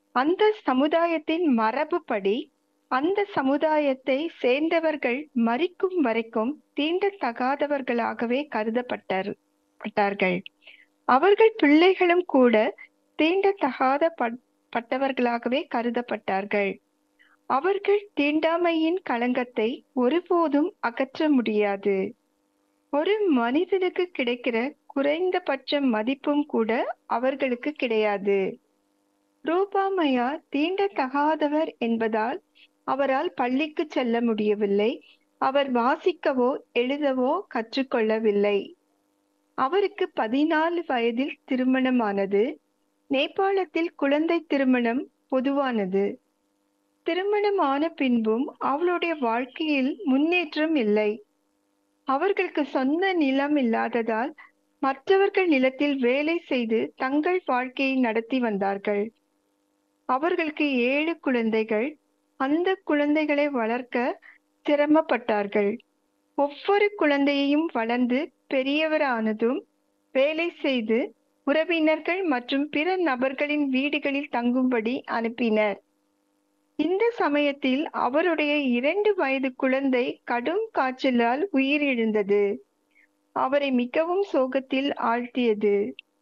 அந்த சமுதாயத்தின் மரபுப்படி அந்த சமுதாயத்தை சேர்ந்தவர்கள் மறிக்கும் வரைக்கும் தீண்டத்தகாதவர்களாகவே கருதப்பட்டார் பட்டார்கள் அவர்கள் பிள்ளைகளும் கூட தீண்டத்தகாத பட்டவர்களாகவே கருதப்பட்டார்கள் அவர்கள் தீண்டாமையின் களங்கத்தை ஒருபோதும் அகற்ற முடியாது ஒரு மனிதனுக்கு கிடைக்கிற குறைந்தபட்ச மதிப்பும் கூட அவர்களுக்கு கிடையாது ரூபாமையா தீண்டத்தகாதவர் என்பதால் அவரால் பள்ளிக்கு செல்ல முடியவில்லை அவர் வாசிக்கவோ எழுதவோ கற்றுக்கொள்ளவில்லை அவருக்கு பதினாலு வயதில் திருமணமானது நேபாளத்தில் குழந்தை திருமணம் பொதுவானது திருமணமான பின்பும் அவளுடைய வாழ்க்கையில் முன்னேற்றம் இல்லை அவர்களுக்கு சொந்த நிலம் இல்லாததால் மற்றவர்கள் நிலத்தில் வேலை செய்து தங்கள் வாழ்க்கையை நடத்தி வந்தார்கள் அவர்களுக்கு ஏழு குழந்தைகள் அந்த குழந்தைகளை வளர்க்க சிரமப்பட்டார்கள் ஒவ்வொரு குழந்தையையும் வளர்ந்து பெரியவரானதும் வேலை செய்து உறவினர்கள் மற்றும் பிற நபர்களின் வீடுகளில் தங்கும்படி அனுப்பினர் இந்த சமயத்தில் அவருடைய இரண்டு வயது குழந்தை கடும் காய்ச்சலால் உயிரிழந்தது அவரை மிகவும் சோகத்தில் ஆழ்த்தியது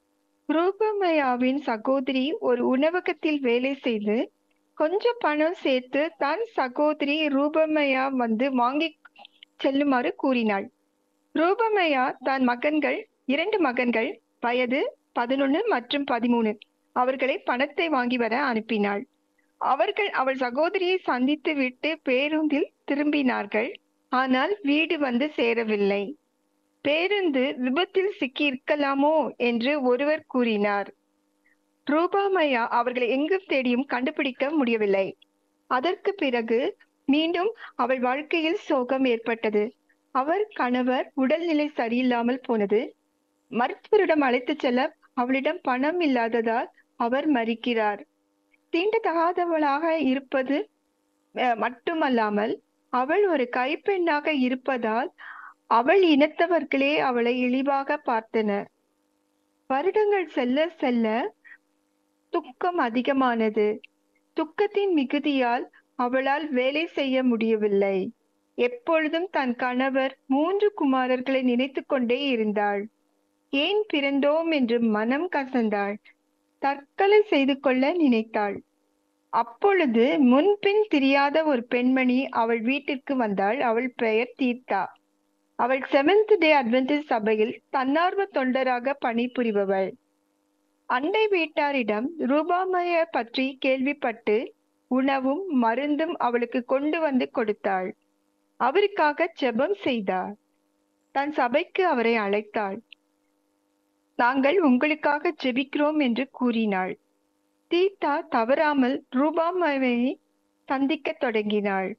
ரூபமயாவின் சகோதரி ஒரு உணவகத்தில் வேலை செய்து கொஞ்சம் பணம் சேர்த்து தன் சகோதரி ரூபமயா வந்து வாங்கி செல்லுமாறு கூறினாள் ரூபமயா தன் மகன்கள் இரண்டு மகன்கள் வயது பதினொன்னு மற்றும் பதிமூணு அவர்களை பணத்தை வாங்கி வர அனுப்பினாள் அவர்கள் அவள் சகோதரியை சந்தித்து விட்டு பேருந்தில் திரும்பினார்கள் ஆனால் வீடு வந்து சேரவில்லை பேருந்து விபத்தில் சிக்கி இருக்கலாமோ என்று ஒருவர் கூறினார் ரூபாமையா அவர்களை எங்கும் தேடியும் கண்டுபிடிக்க முடியவில்லை அதற்கு பிறகு மீண்டும் அவள் வாழ்க்கையில் சோகம் ஏற்பட்டது அவர் கணவர் உடல்நிலை சரியில்லாமல் போனது மருத்துவரிடம் அழைத்து செல்ல அவளிடம் பணம் இல்லாததால் அவர் மறிக்கிறார் தீண்டத்தகாதவளாக இருப்பது மட்டுமல்லாமல் அவள் ஒரு கைப்பெண்ணாக இருப்பதால் அவள் இனத்தவர்களே அவளை இழிவாக பார்த்தனர் வருடங்கள் செல்ல செல்ல துக்கம் அதிகமானது துக்கத்தின் மிகுதியால் அவளால் வேலை செய்ய முடியவில்லை எப்பொழுதும் தன் கணவர் மூன்று குமாரர்களை நினைத்து கொண்டே இருந்தாள் ஏன் பிறந்தோம் என்று மனம் கசந்தாள் தற்கொலை செய்து கொள்ள நினைத்தாள் அப்பொழுது முன்பின் தெரியாத ஒரு பெண்மணி அவள் வீட்டிற்கு வந்தாள் அவள் பெயர் தீர்த்தா அவள் செவன்த் டே அட்வென்டிஸ் சபையில் தன்னார்வ தொண்டராக பணிபுரிபவள் அண்டை வீட்டாரிடம் ரூபாமய பற்றி கேள்விப்பட்டு உணவும் மருந்தும் அவளுக்கு கொண்டு வந்து கொடுத்தாள் அவருக்காக ஜெபம் செய்தார் தன் சபைக்கு அவரை அழைத்தாள் நாங்கள் உங்களுக்காக ஜெபிக்கிறோம் என்று கூறினாள் தீதா தவறாமல் ரூபாமவை சந்திக்க தொடங்கினாள்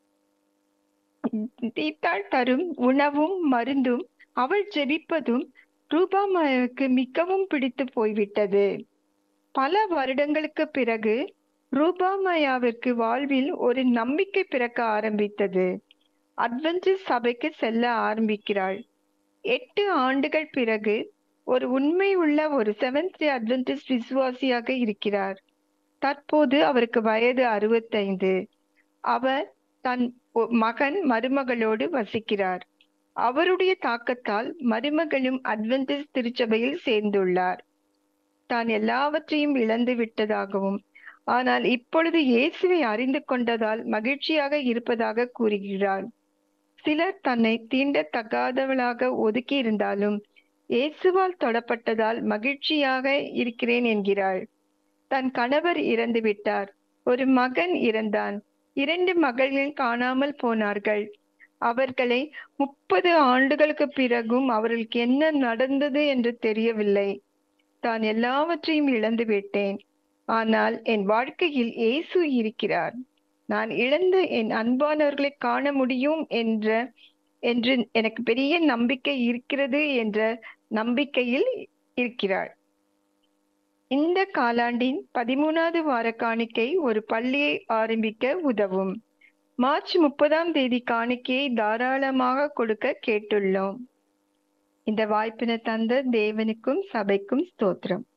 தீத்தாள் தரும் உணவும் மருந்தும் அவள் ஜெபிப்பதும் ரூபாமவுக்கு மிகவும் பிடித்து போய்விட்டது பல வருடங்களுக்கு பிறகு ரூபாமயாவிற்கு வாழ்வில் ஒரு நம்பிக்கை பிறக்க ஆரம்பித்தது அட்வென்டிஸ் சபைக்கு செல்ல ஆரம்பிக்கிறாள் எட்டு ஆண்டுகள் பிறகு ஒரு உண்மை உள்ள ஒரு செவன்த் அட்வென்டிஸ் விசுவாசியாக இருக்கிறார் தற்போது அவருக்கு வயது அறுபத்தைந்து அவர் தன் மகன் மருமகளோடு வசிக்கிறார் அவருடைய தாக்கத்தால் மருமகளும் அட்வென்டிஸ் திருச்சபையில் சேர்ந்துள்ளார் தான் எல்லாவற்றையும் இழந்து விட்டதாகவும் ஆனால் இப்பொழுது இயேசுவை அறிந்து கொண்டதால் மகிழ்ச்சியாக இருப்பதாக கூறுகிறாள் சிலர் தன்னை தீண்டத்தகாதவளாக ஒதுக்கி இருந்தாலும் இயேசுவால் தொடப்பட்டதால் மகிழ்ச்சியாக இருக்கிறேன் என்கிறாள் தன் கணவர் இறந்து விட்டார் ஒரு மகன் இறந்தான் இரண்டு மகள்கள் காணாமல் போனார்கள் அவர்களை முப்பது ஆண்டுகளுக்கு பிறகும் அவர்களுக்கு என்ன நடந்தது என்று தெரியவில்லை தான் எல்லாவற்றையும் இழந்து விட்டேன் ஆனால் என் வாழ்க்கையில் இயேசு இருக்கிறார் நான் இழந்த என் அன்பானவர்களை காண முடியும் என்ற என்று எனக்கு பெரிய நம்பிக்கை இருக்கிறது என்ற நம்பிக்கையில் இருக்கிறாள் இந்த காலாண்டின் பதிமூணாவது வார காணிக்கை ஒரு பள்ளியை ஆரம்பிக்க உதவும் மார்ச் முப்பதாம் தேதி காணிக்கையை தாராளமாக கொடுக்க கேட்டுள்ளோம் இந்த வாய்ப்பினை தந்த தேவனுக்கும் சபைக்கும் ஸ்தோத்திரம்